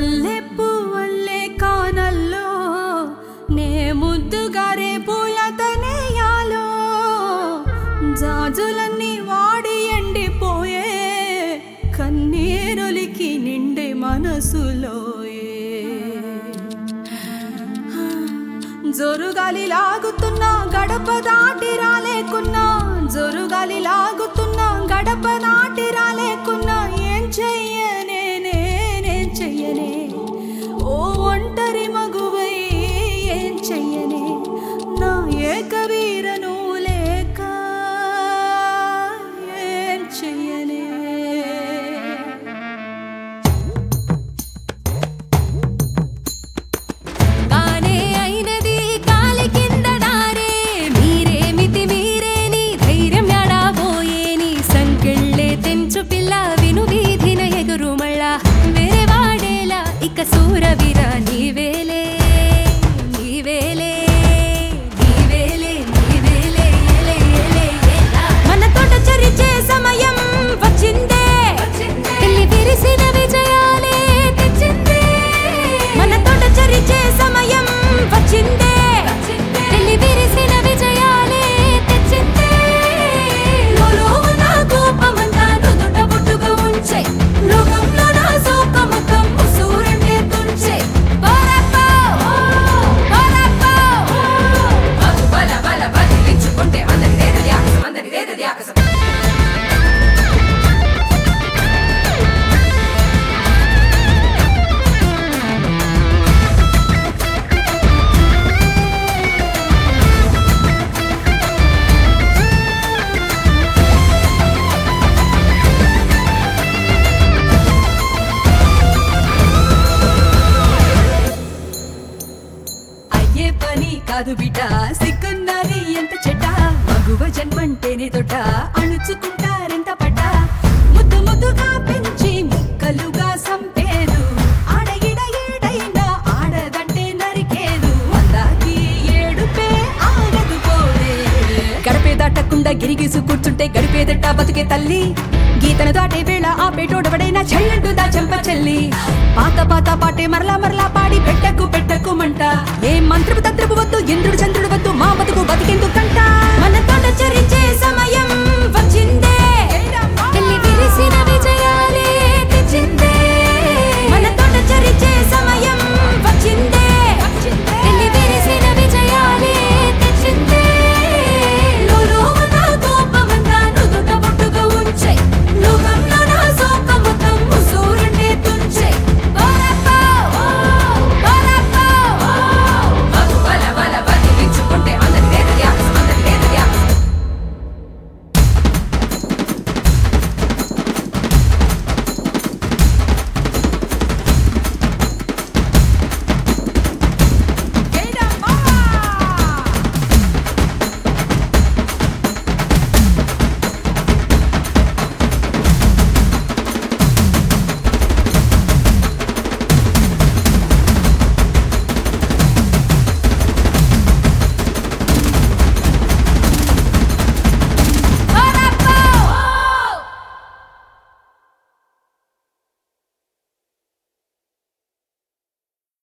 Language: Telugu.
మల్లె పువ్వల్లే కానల్లో నే ముద్దుగా రేపులతనేయాలో జాజులన్నీ వాడి ఎండిపోయే కన్నీరులికి నిండే మనసులోయే జోరుగాలి లాగుతున్నా గడప దాటి రాలేకున్నా జోరుగాలి లాగుతున్నా గడప దాటి రాలేకున్నా ఏం చెయ్యనే నేనేం చెయ్యనే ఓ ఒంటరి మగువై ఏం చెయ్యనే నా ఏకవీరను లేక ఏం చెయ్యనే కానే అయినది కాలి కింద దారే మీరేమితి మీరేని ధైర్యం ఎడాబోయేని సంకెళ్ళే తెంచు పిల్ల విను వీధిన ఎగురు మళ్ళా వేరే వాడేలా ఇక సూరవిరా నీవేలే నీవేలే నీవేలే నీవేలే ఎలే ఎలే ఎలా. మన తోట చరిచే సమయం వచ్చిందే తెల్లి విరిసిన విజయాలే తెచ్చిందే మన తోట చరిచే సమయం వచ్చిందే తెల్లి విరిసిన విజయాలే తెచ్చిందే లోలో ఉన్న కోపమంతా నుదుట బొట్టుగా ఉంచే లోకంలో నా సోకముఖం ఉసూరంటే తుంచే పోరప్పో పోరప్పో బల బల బదిలించుకుంటే అందరిదేదది ఆకాశం అందరిదేదది ఆకాశం అయ్యే పని కాదు బిడ్డ సిగ్గున్నది ఎంత చెడ్డ మగువ జన్మంటేనే దొడ్డ అణుచుకుంటారెంత పడ్డ ముద్దు ముద్దుగా పెంచి ముక్కలుగా సంపేదు ఆడగిడ ఏడైనా ఆడదంటే నరికేదు అందాకి ఏడుపే ఆగదు పోలే గడిపే దాటకుండా గిరిగీసు కూర్చుంటే గడిపేదట బతికే తల్లి గీతను దాటే వేళ ఆ పేటోడవడైనా చెల్లంటుందా చెంప చెల్లి పాత పాత పాటే మరలా మరలా పాడి పెట్టకు పెట్టకు మంట ఏ మంత్రపు తంత్రపు వద్దు ఇంద్రుడు చంద్రుడు వద్దు మా బతుకు బతికేందుకు